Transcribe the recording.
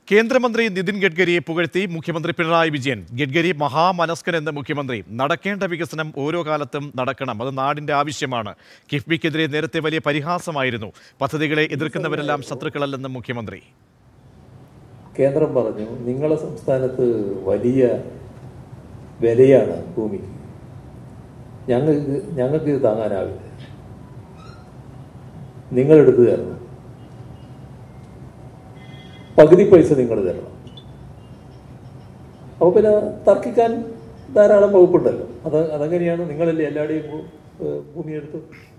കേന്ദ്രമന്ത്രി നിതിൻ ഗഡ്കരിയെ പുകഴ്ത്തി മുഖ്യമന്ത്രി പിണറായി വിജയൻ ഗഡ്കരി മഹാമനസ്കൻ എന്ന മുഖ്യമന്ത്രി നടക്കേണ്ട വികസനം ഓരോ കാലത്തും നടക്കണം അത് നാടിന്റെ ആവശ്യമാണ് കിഫ്ബിക്കെതിരെ നേരത്തെ വലിയ പരിഹാസമായിരുന്നു പദ്ധതികളെ എതിർക്കുന്നവരെല്ലാം ശത്രുക്കളല്ലെന്നും മുഖ്യമന്ത്രി കേന്ദ്രം പറഞ്ഞു നിങ്ങളെ സംസ്ഥാനത്ത് വലിയ വിലയാണ് ഭൂമിക്ക് ഞങ്ങൾക്ക് ഞങ്ങൾക്ക് ഇത് താങ്ങാനാവില്ല നിങ്ങളെടുത്ത് തരണം പകുതി പൈസ നിങ്ങൾ തരണം അപ്പോൾ പിന്നെ തർക്കിക്കാൻ ധാരാളം വകുപ്പുണ്ടല്ലോ അത് അതെങ്ങനെയാണ് നിങ്ങളല്ലേ എല്ലാവരുടെയും ഭൂ- ഏഹ് ഭൂമി എടുത്ത്